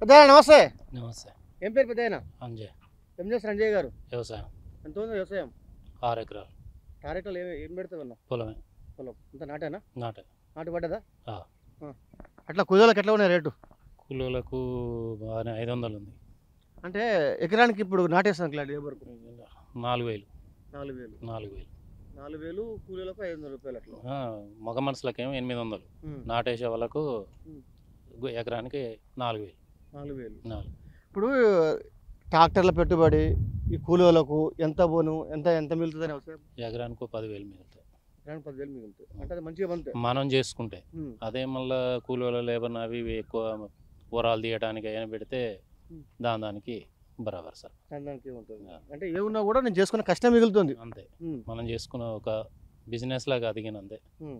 పెద్ద నమస్తే నమస్తే ఏం పేరు పెద్ద అంజయ్ ఏం చేస్తారు అంజయ్ గారు వ్యవసాయం ఎంత ఉంది వ్యవసాయం ఆరు ఎకరాలు టారెక్టర్లు ఏం ఏం పెడతావన్నా పొలమే పొలం అంత నాటేనా నాట నాటు పడ్డదా ఆ. ఆ. అట్లా కుదోళ్ళకి ఎట్లా ఉన్నాయి రేటు కూలీలకు బాగానే ఐదు వందలు ఉంది అంటే ఎకరానికి ఇప్పుడు నాటేస్తాను క్లాడ్ లేబర్కు నాలుగు వేలు నాలుగు వేలు నాలుగు వేలు నాలుగు వేలు కూలీలకు ఐదు వందల రూపాయలు అట్లా ఆ, మగ మనుషులకేమో ఎనిమిది వందలు ఉమ్, నాటేసే వాళ్ళకు ఉమ్. గు- ఎకరానికి నాలుగు వేలు నాలుగు వేలు నాలుగు ఇప్పుడు ట్రాక్టర్ల పెట్టుబడి ఈ కూలీలకు ఎంత పోను ఎంత ఎంత మిగులుతుందని అవసరం ఎకరానికి పదివేలు మిగులుతాయి ఎకరానికి పదివేలు మిగులుతుంది అంటే అది మంచిగా పంతే మనం చేసుకుంటే ఉమ్, అదే మళ్ళీ కూలీల లేబర్ అవి ఇవి ఎక్కువ కూరలు తీయడానికి అయినా పెడితే ఉమ్. దాని దానికి బరాబర్ సార్ దానికి ఏముంటుంది ఆ. అంటే ఏమున్నా కూడా నేను చేసుకున్న కష్టం మిగులుతుంది అంతే ఉమ్, మనం చేసుకున్న ఒక బిజినెస్ లాగా అదిగినంతే ఉమ్.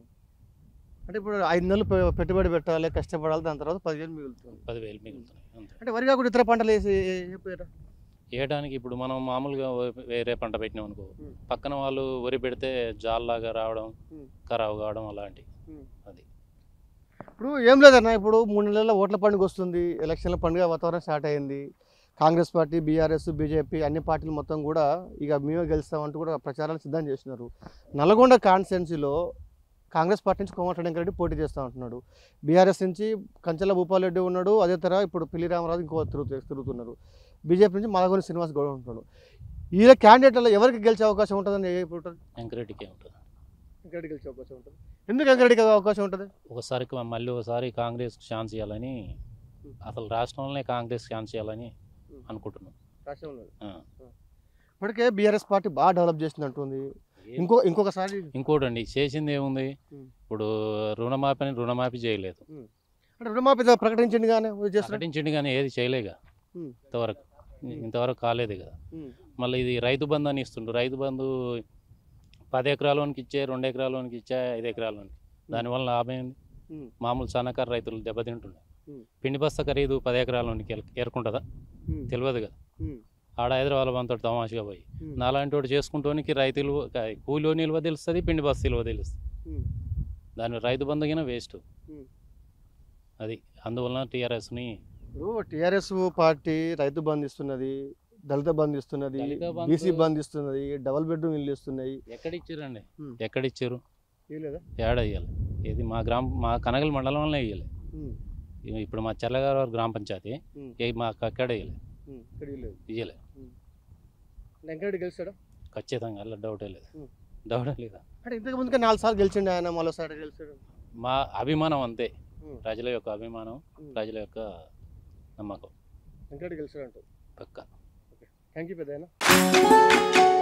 అంటే ఇప్పుడు ఐదు నెలలు పె- పెట్టుబడి పెట్టాలి కష్టపడాలి దాని తర్వాత పదివేలు మిగులుతుంది పదివేలు మిగులుతున్నాయి అంతే అంటే వరి కాకుండా ఇతర పంటలు వేసి చెప్పారా వేయడానికి ఇప్పుడు మనం మామూలుగా వే- వేరే పంట పెట్టినాం అనుకో ఉమ్. పక్కన వాళ్ళు వరి పెడితే జాల్లాగా రావడం ఉమ్. ఖరాబ్ కావడం అలాంటి ఉమ్. అది ఇప్పుడు ఏం లేదన్న ఇప్పుడు మూడు నెలల ఓట్ల పండుగ వస్తుంది ఎలక్షన్ల పండుగ వాతావరణం స్టార్ట్ అయింది కాంగ్రెస్ పార్టీ బీఆర్ఎస్ బీజేపీ అన్ని పార్టీలు మొత్తం కూడా ఇక మేమే గెలుస్తామంటూ కూడా ప్రచారాలు సిద్ధం చేస్తున్నారు నల్గొండ కాన్స్టిట్యున్సీలో కాంగ్రెస్ పార్టీ నుంచి కోమటిరెడ్డి వెంకరెడ్డి పోటీ చేస్తూ ఉంటున్నాడు బీఆర్ఎస్ నుంచి కంచెల భూపాలరెడ్డి ఉన్నాడు అదే తర ఇప్పుడు పిల్లి రామరాజు ఇంకో తిరుగుతూ తిరుగుతున్నారు బీజేపీ నుంచి మలగొని శ్రీనివాస్ గౌడ్ ఉంటున్నాడు ఈ క్యాండిడేట్లలో ఎవరికి గెలిచే అవకాశం ఉంటుందని ఇప్పుడు ఉంటుంది ఎంకరెడ్డికే ఉంటుంది వెంకరెడ్డి గెలిచే అవకాశం ఉంటుంది ఎందుకు వెంకరెడ్డికి అవకాశం ఉంటుంది ఒకసారి మళ్ళీ ఒకసారి కాంగ్రెస్ ఛాన్స్ ఇవ్వాలని అసలు రాష్ట్రంలోనే కాంగ్రెస్ ఛాన్స్ ఇవ్వాలని అనుకుంటున్నాం రాష్ట్రంలో ఆ. ఇప్పటికే బీఆర్ఎస్ పార్టీ బాగా డెవలప్ చేసింది అంటుంది ఇంకో ఇంకొకసారి ఇంకోటండి చేసింది ఏముంది ఉమ్. ఇప్పుడు రుణమాఫీ అని రుణమాఫీ చేయలేదు అంటే రుణమాఫీ ప్రకటించండి కానీ చేస్తున్నారు ప్రకటించండి కానీ ఏది చేయలేగా ఉమ్. ఇంతవరకు ఇంతవరకు కాలేదు కదా మళ్ళీ ఇది రైతు బంధు అని ఇస్తుండ్రు రైతు బంధు పది ఎకరాలోనికి ఇచ్చే రెండు ఎకరాలోనికి ఇచ్చే ఐదు ఎకరాలోనికి దానివల్ల లాభం ఏంది ఉమ్. మామూలు సన్నకారు రైతులు దెబ్బతింటున్నాయి ఉమ్. పిండి బస్త ఖరీదు పది ఎకరాలోనికి ఏరుకుంటుందా తెలియదు కదా ఆడ హైదరాబాద్ అంతా తమాషగా పోయి నాలాంటి వాడు చేసుకుంటానికి రైతులు కూలి నిల్వ తెలుస్తుంది పిండి బస్సు నిల్వ తెలుస్తుంది దాని రైతు బంధు కింద వేస్ట్ ఉమ్. అది అందువలన టీఆర్ఎస్ని ఇప్పుడు టీఆర్ఎస్ పార్టీ రైతు బంద్ ఇస్తున్నది దళిత బంద్ ఇస్తున్నది దళిత బంధు- బీసీ బంద్ ఇస్తున్నది డబల్ బెడ్రూమ్ ఇల్లు ఇస్తున్నాయి ఎక్కడిచ్చారండి ఉమ్. ఎక్కడిచ్చారు లేదా ఏడ ఇవ్వాలి ఇది మా గ్రామ మా కనగల మండలంలో ఇవ్వాలి ఇప్పుడు మా చెల్లగారు గ్రామ పంచాయతీ ఏ మాకు అక్కడ ఇవ్వలే ఇక్కడ లేదు ఇవ్వలే వెంకరెడ్డి గెలిచాడా ఖచ్చితంగా అలా డౌటే లేదు ఉమ్. డౌటే లేదా అంటే ఇంతకు ముందుకే నాలుగు సార్లు గెలిచిండు ఆయన మరోసారి గెలిచాడు మా అభిమానం అంతే ఉమ్. ప్రజల యొక్క అభిమానం ఉమ్. ప్రజల యొక్క నమ్మకం వెంకరెడ్డి గెలిచాడు అంటారు పక్క థ్యాంక్ యూ పెద్ద